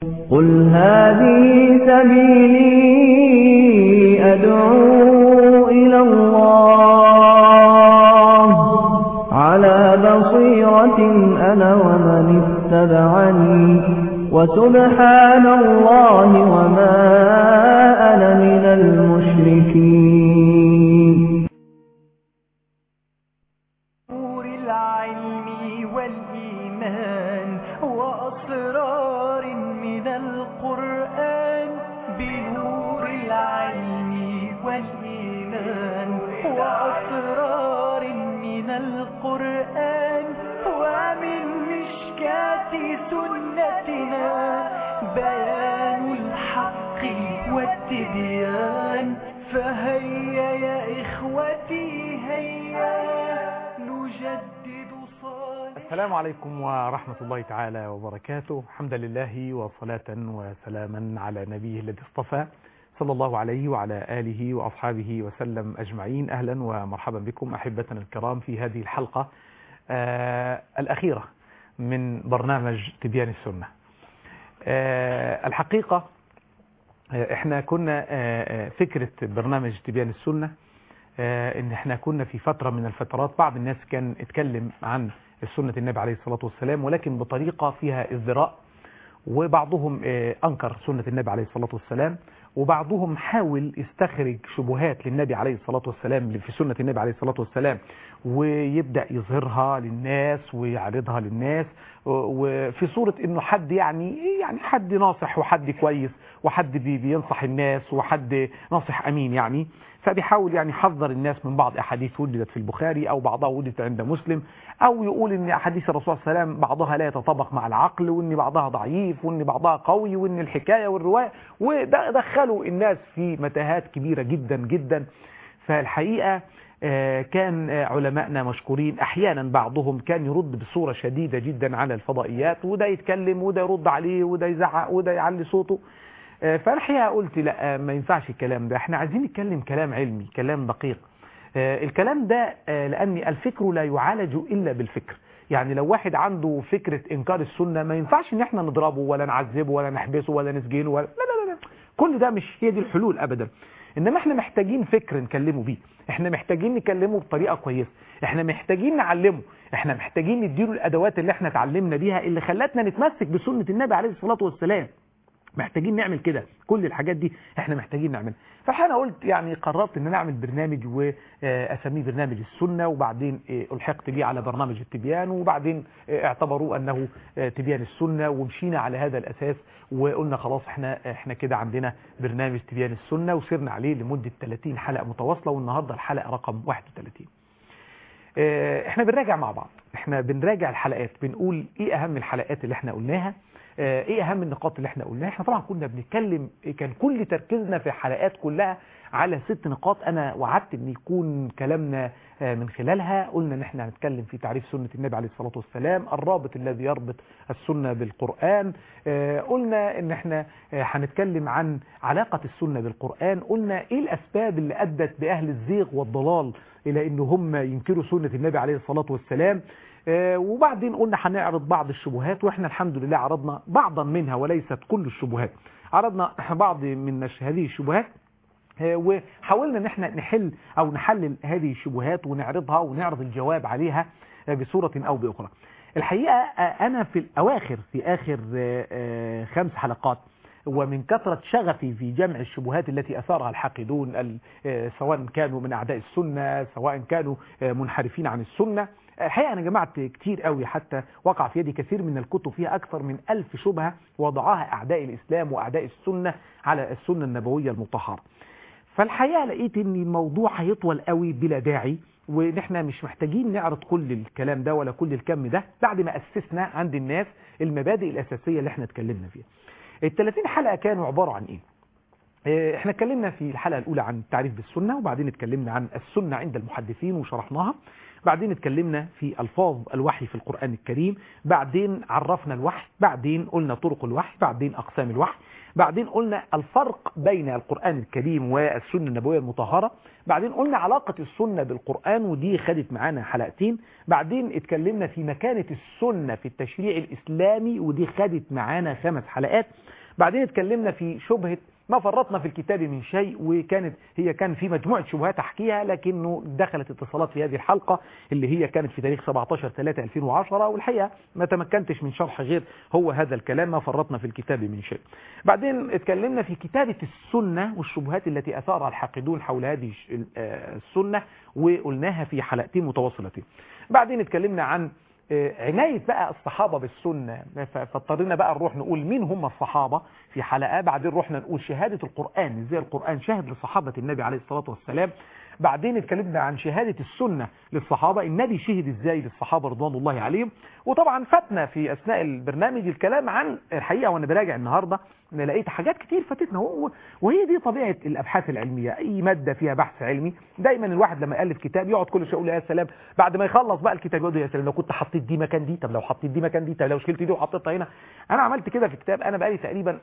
قل هذه سبيلي أدعو إلى الله على بصيرة أنا ومن اتبعني وسبحان الله وما أنا من المشركين نور العلم والإيمان وأسرار من القرآن بنور العلم والإيمان وأسرار من القرآن ومن مشكاة سنتنا بيان الحق والتبيان فهيا يا إخوتي هيا نجدد صالح السلام عليكم ورحمة الله تعالى وبركاته حمدا لله وصلاة وسلاما على نبيه الذي اصطفى صلى الله عليه وعلى آله وأصحابه وسلم أجمعين أهلا ومرحبا بكم أحبتنا الكرام في هذه الحلقة آه الأخيرة من برنامج تبيان السنة آه الحقيقة آه احنا كنا آه آه، فكرة برنامج تبيان السنة آه، ان احنا كنا في فترة من الفترات بعض الناس كان اتكلم عن سنة النبي عليه الصلاة والسلام ولكن بطريقة فيها ازدراء وبعضهم آه، انكر سنة النبي عليه الصلاة والسلام وبعضهم حاول يستخرج شبهات للنبي عليه الصلاة والسلام في سنة النبي عليه الصلاة والسلام ويبدأ يظهرها للناس ويعرضها للناس و- وفي صورة انه حد يعني يعني حد ناصح وحد كويس وحد بي- بينصح الناس وحد ناصح امين يعني فبيحاول يعني يحذر الناس من بعض احاديث وجدت في البخاري او بعضها وجدت عند مسلم او يقول ان احاديث الرسول صلى الله عليه وسلم بعضها لا يتطابق مع العقل وان بعضها ضعيف وان بعضها قوي وان الحكايه والروايه ودخلوا الناس في متاهات كبيره جدا جدا فالحقيقه آه، كان آه، علمائنا مشكورين احيانا بعضهم كان يرد بصوره شديده جدا على الفضائيات وده يتكلم وده يرد عليه وده يزعق وده يعلي صوته آه، فالحقيقه قلت لا آه، ما ينفعش الكلام ده احنا عايزين نتكلم كلام علمي كلام دقيق آه، الكلام ده آه، لان الفكر لا يعالج الا بالفكر يعني لو واحد عنده فكرة انكار السنة ما ينفعش ان احنا نضربه ولا نعذبه ولا نحبسه ولا نسجنه ولا لا لا لا, لا. كل ده مش هي دي الحلول ابدا انما احنا محتاجين فكر نكلمه بيه احنا محتاجين نكلمه بطريقة كويسة احنا محتاجين نعلمه احنا محتاجين نديله الادوات اللي احنا اتعلمنا بيها اللي خلتنا نتمسك بسنة النبي عليه الصلاة والسلام محتاجين نعمل كده كل الحاجات دي احنا محتاجين نعملها فانا قلت يعني قررت ان انا اعمل برنامج واسميه برنامج السنة وبعدين اه، الحقت بيه على برنامج التبيان وبعدين اه، اعتبروه انه اه، تبيان السنة ومشينا على هذا الاساس وقلنا خلاص احنا احنا كده عندنا برنامج تبيان السنة وسرنا عليه لمدة 30 حلقة متواصلة والنهاردة الحلقة رقم 31 اه، احنا بنراجع مع بعض احنا بنراجع الحلقات بنقول ايه اهم الحلقات اللي احنا قلناها اه، ايه اهم النقاط اللي احنا قلناها احنا طبعا كنا بنتكلم كان كل تركيزنا في الحلقات كلها على ست نقاط انا وعدت ان يكون كلامنا اه، من خلالها قلنا ان احنا هنتكلم في تعريف سنة النبي عليه الصلاة والسلام الرابط الذي يربط السنة بالقرآن اه، قلنا ان احنا اه، هنتكلم عن علاقة السنة بالقرآن قلنا ايه الاسباب اللي ادت باهل الزيغ والضلال الى ان هم ينكروا سنة النبي عليه الصلاة والسلام آه، وبعدين قلنا هنعرض بعض الشبهات واحنا الحمد لله عرضنا بعضا منها وليست كل الشبهات عرضنا بعض من هذه الشبهات آه، وحاولنا ان احنا نحل او نحلل هذه الشبهات ونعرضها ونعرض الجواب عليها آه، بصورة او باخرى الحقيقة آه، انا في الاواخر في اخر آه، آه، خمس حلقات ومن كثرة شغفي في جمع الشبهات التي أثارها الحاقدون ال- آه، سواء كانوا من أعداء السنة سواء كانوا آه، منحرفين عن السنة الحقيقة أنا جمعت كتير قوي حتى وقع في يدي كثير من الكتب فيها أكثر من ألف شبهة وضعها أعداء الإسلام وأعداء السنة على السنة النبوية المطهرة فالحقيقة لقيت ان الموضوع هيطول قوي بلا داعي وان احنا مش محتاجين نعرض كل الكلام ده ولا كل الكم ده بعد ما اسسنا عند الناس المبادئ الاساسية اللي احنا اتكلمنا فيها ال 30 حلقة كانوا عبارة عن ايه آه، احنا اتكلمنا في الحلقة الأولى عن التعريف بالسنة وبعدين اتكلمنا عن السنة عند المحدثين وشرحناها بعدين اتكلمنا في ألفاظ الوحي في القرآن الكريم بعدين عرفنا الوحي بعدين قلنا طرق الوحي بعدين أقسام الوحي بعدين قلنا الفرق بين القرآن الكريم والسنة النبوية المطهرة بعدين قلنا علاقة السنة بالقرآن ودي خدت معانا حلقتين بعدين اتكلمنا في مكانة السنة في التشريع الإسلامي ودي خدت معانا خمس حلقات بعدين اتكلمنا في شبهة ما فرطنا في الكتاب من شيء وكانت هي كان في مجموعة شبهات أحكيها لكنه دخلت اتصالات في هذه الحلقة اللي هي كانت في تاريخ 17 3 2010 والحقيقة ما تمكنتش من شرح غير هو هذا الكلام ما فرطنا في الكتاب من شيء بعدين اتكلمنا في كتابة السنة والشبهات التي أثارها الحاقدون حول هذه السنة وقلناها في حلقتين متواصلتين بعدين اتكلمنا عن عناية بقى الصحابة بالسنة فاضطرينا بقى نروح نقول مين هم الصحابة في حلقة بعدين رحنا نقول شهادة القرآن ازاي القرآن شاهد لصحابة النبي عليه الصلاة والسلام بعدين اتكلمنا عن شهادة السنة للصحابة النبي شهد ازاي للصحابة رضوان الله عليهم وطبعا فاتنا في اثناء البرنامج الكلام عن الحقيقة وانا براجع النهاردة انا لقيت حاجات كتير فاتتنا وهي دي طبيعة الابحاث العلمية اي مادة فيها بحث علمي دايما الواحد لما يالف كتاب يقعد كل شويه يقول يا سلام بعد ما يخلص بقى الكتاب يقول يا سلام لو كنت حطيت دي مكان دي طب لو حطيت دي مكان دي طب لو شلت دي وحطيتها هنا انا عملت كده في كتاب انا بقالي تقريبا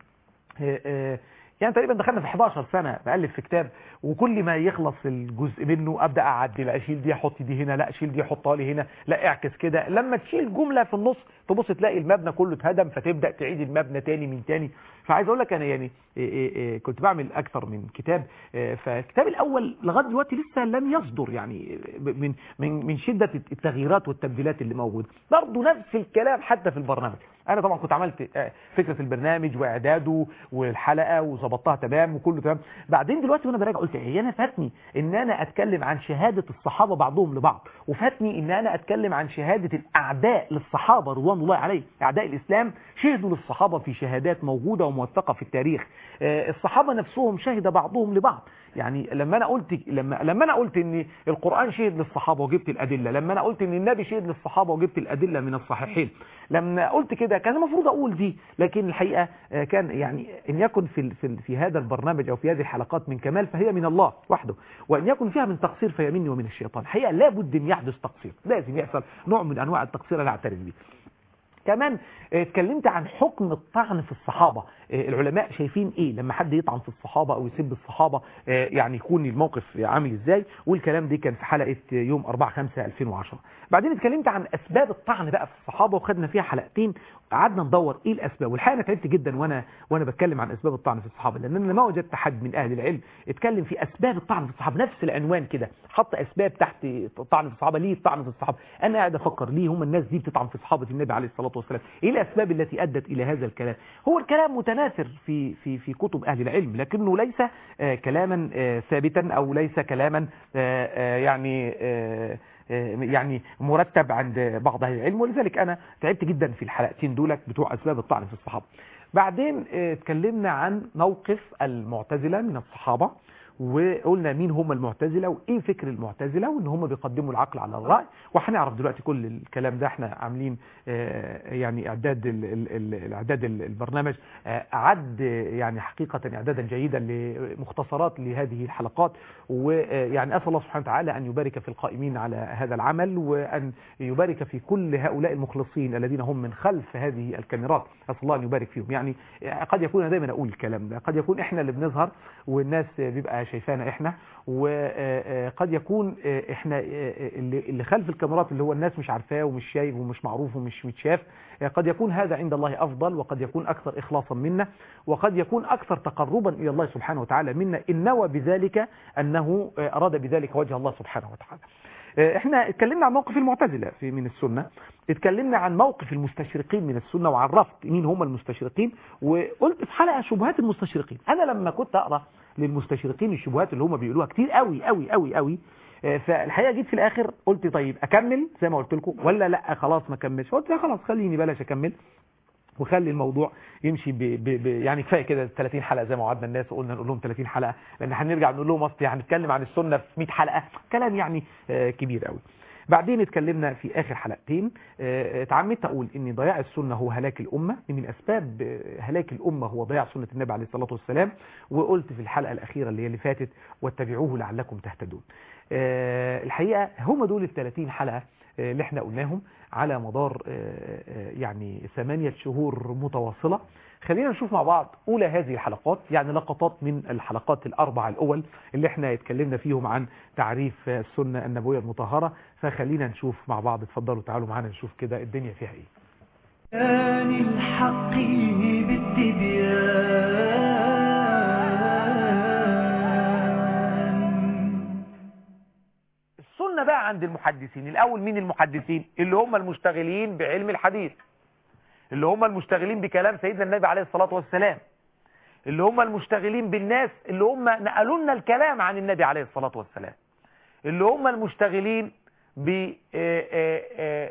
يعني تقريبا دخلنا في 11 سنة بألف في كتاب وكل ما يخلص الجزء منه أبدأ أعدل أشيل دي أحط دي هنا لا أشيل دي أحطها لي هنا لا اعكس كده لما تشيل جملة في النص تبص تلاقي المبنى كله اتهدم فتبدأ تعيد المبنى تاني من تاني فعايز أقول لك أنا يعني إيه إيه كنت بعمل أكثر من كتاب فالكتاب الأول لغاية دلوقتي لسه لم يصدر يعني من من من شدة التغييرات والتبديلات اللي موجودة برضه نفس الكلام حتى في البرنامج أنا طبعا كنت عملت فكرة البرنامج وإعداده والحلقة وظبطتها تمام وكله تمام بعدين دلوقتي وانا براجع قلت ايه انا فاتني ان انا اتكلم عن شهادة الصحابة بعضهم لبعض وفاتني ان انا اتكلم عن شهادة الاعداء للصحابة رضوان الله عليهم اعداء الاسلام شهدوا للصحابة في شهادات موجودة وموثقة في التاريخ الصحابة نفسهم شهد بعضهم لبعض يعني لما انا قلت لما لما انا قلت ان القرآن شهد للصحابة وجبت الادلة لما انا قلت ان النبي شهد للصحابة وجبت الادلة من الصحيحين لما قلت كده كان المفروض اقول دي لكن الحقيقة كان يعني ان يكن في في في هذا البرنامج او في هذه الحلقات من كمال فهي من الله وحده وان يكن فيها من تقصير فهي مني ومن الشيطان الحقيقة لابد ان يحدث تقصير لازم يحصل نوع من انواع التقصير انا اعترف بيه كمان اتكلمت عن حكم الطعن في الصحابة العلماء شايفين ايه لما حد يطعن في الصحابة او يسب الصحابة يعني يكون الموقف عامل ازاي والكلام دي كان في حلقة يوم 4 5 2010 بعدين اتكلمت عن اسباب الطعن بقى في الصحابة وخدنا فيها حلقتين قعدنا ندور ايه الاسباب والحقيقه انا تعبت جدا وانا وانا بتكلم عن اسباب الطعن في الصحابه لان انا ما وجدت حد من اهل العلم اتكلم في اسباب الطعن في الصحابه نفس العنوان كده حط اسباب تحت الطعن في الصحابه ليه الطعن في الصحابه انا قاعد افكر ليه هم الناس دي بتطعن في صحابه النبي عليه الصلاه والسلام ايه الاسباب التي ادت الى هذا الكلام هو الكلام متناثر في في في كتب اهل العلم لكنه ليس آه كلاما آه ثابتا او ليس كلاما آه يعني يعني مرتب عند بعض اهل العلم ولذلك انا تعبت جدا في الحلقتين دولت بتوع اسباب الطعن في الصحابه بعدين اتكلمنا عن موقف المعتزله من الصحابه وقلنا مين هم المعتزله وايه فكر المعتزله وان هم بيقدموا العقل على الراي وهنعرف دلوقتي كل الكلام ده احنا عاملين يعني اعداد الاعداد البرنامج اعد يعني حقيقه اعدادا جيدا لمختصرات لهذه الحلقات ويعني اسال الله سبحانه وتعالى ان يبارك في القائمين على هذا العمل وان يبارك في كل هؤلاء المخلصين الذين هم من خلف هذه الكاميرات اسال الله ان يبارك فيهم يعني قد يكون دايما اقول الكلام ده قد يكون احنا اللي بنظهر والناس بيبقى شايفانا احنا وقد يكون احنا اللي خلف الكاميرات اللي هو الناس مش عارفاه ومش شايف ومش معروف ومش متشاف قد يكون هذا عند الله افضل وقد يكون اكثر اخلاصا منا وقد يكون اكثر تقربا الى الله سبحانه وتعالى منا ان نوى بذلك انه اراد بذلك وجه الله سبحانه وتعالى احنا اتكلمنا عن موقف المعتزله في من السنه اتكلمنا عن موقف المستشرقين من السنه وعرفت مين هم المستشرقين وقلت في حلقه شبهات المستشرقين انا لما كنت اقرا للمستشرقين الشبهات اللي هم بيقولوها كتير قوي قوي قوي قوي فالحقيقه جيت في الاخر قلت طيب اكمل زي ما قلت لكم ولا لا خلاص ما اكملش قلت لا خلاص خليني بلاش اكمل وخلي الموضوع يمشي ب ب ب يعني كفايه كده 30 حلقه زي ما وعدنا الناس وقلنا نقول لهم 30 حلقه لان هنرجع نقول لهم اصل هنتكلم عن السنه في 100 حلقه كلام يعني آه كبير قوي بعدين اتكلمنا في آخر حلقتين آه، اتعمدت أقول إن ضياع السنة هو هلاك الأمة من أسباب آه، هلاك الأمة هو ضياع سنة النبي عليه الصلاة والسلام وقلت في الحلقة الأخيرة اللي هي اللي فاتت واتبعوه لعلكم تهتدون آه، الحقيقة هم دول ال 30 حلقة آه، اللي احنا قلناهم على مدار آه، آه، يعني ثمانية شهور متواصلة خلينا نشوف مع بعض أولى هذه الحلقات يعني لقطات من الحلقات الأربع الأول اللي احنا اتكلمنا فيهم عن تعريف السنة النبوية المطهرة فخلينا نشوف مع بعض اتفضلوا تعالوا معانا نشوف كده الدنيا فيها ايه كان الحق بالتبيان السنة بقى عند المحدثين الأول مين المحدثين اللي هم المشتغلين بعلم الحديث اللي هم المشتغلين بكلام سيدنا النبي عليه الصلاة والسلام اللي هم المشتغلين بالناس اللي هم نقلوا لنا الكلام عن النبي عليه الصلاة والسلام اللي هم المشتغلين ب آه، آه، آه،